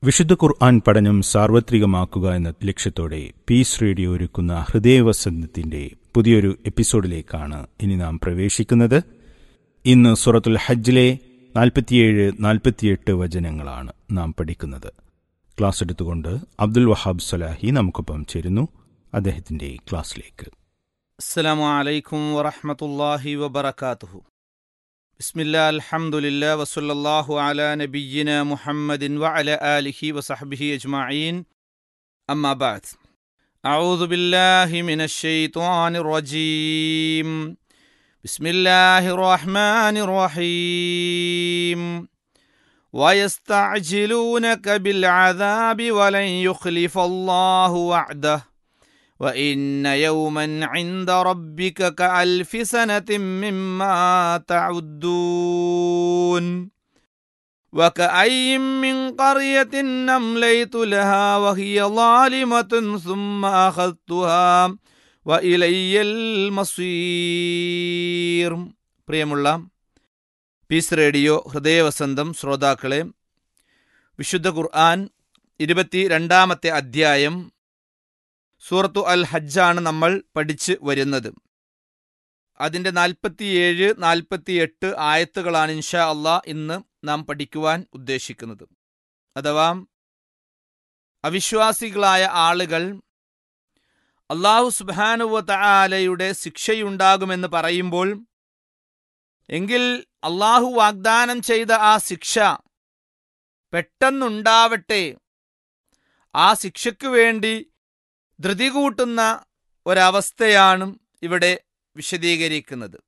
വിശുദ്ധ ഖുർആൻ പഠനം സാർവത്രികമാക്കുക എന്ന ലക്ഷ്യത്തോടെ പീസ് റേഡിയോ ഒരുക്കുന്ന ഹൃദയവസന്തത്തിന്റെ പുതിയൊരു എപ്പിസോഡിലേക്കാണ് ഇനി നാം പ്രവേശിക്കുന്നത് ഇന്ന് സൂറത്തുൽ ഹജ്ജിലെ നാൽപ്പത്തിയേഴ് നാൽപ്പത്തിയെട്ട് വചനങ്ങളാണ് നാം പഠിക്കുന്നത് ക്ലാസ് എടുത്തുകൊണ്ട് അബ്ദുൽ വഹാബ് സലാഹി നമുക്കൊപ്പം ചേരുന്നു അദ്ദേഹത്തിന്റെ ക്ലാസ്സിലേക്ക് السلام عليكم ورحمة الله وبركاته بسم الله الحمد لله وصلى الله على نبينا محمد وعلى آله وصحبه أجمعين أما بعد أعوذ بالله من الشيطان الرجيم بسم الله الرحمن الرحيم ويستعجلونك بالعذاب ولن يخلف الله وعده وإن يوما عند ربك كألف سنة مما تعدون وكأي من قرية أمليت لها وهي ظالمة ثم أخذتها وإلي المصير പ്രിയമുള്ള പീസ് റേഡിയോ ഹൃദയവസന്തം ശ്രോതാക്കളെ വിശുദ്ധ ഖുർആൻ ഇരുപത്തി രണ്ടാമത്തെ അധ്യായം സൂറത്തു അൽ ഹജ്ജാണ് നമ്മൾ പഠിച്ച് വരുന്നത് അതിൻ്റെ നാൽപ്പത്തിയേഴ് നാൽപ്പത്തിയെട്ട് ആയത്തുകളാണ് ഇൻഷാ അള്ളാ ഇന്ന് നാം പഠിക്കുവാൻ ഉദ്ദേശിക്കുന്നത് അഥവാ അവിശ്വാസികളായ ആളുകൾ അള്ളാഹു സുബാനുവ തആലയുടെ ശിക്ഷയുണ്ടാകുമെന്ന് പറയുമ്പോൾ എങ്കിൽ അള്ളാഹു വാഗ്ദാനം ചെയ്ത ആ ശിക്ഷ പെട്ടെന്നുണ്ടാവട്ടെ ആ ശിക്ഷയ്ക്ക് വേണ്ടി ധൃതി കൂട്ടുന്ന ഒരവസ്ഥയാണ് ഇവിടെ വിശദീകരിക്കുന്നത്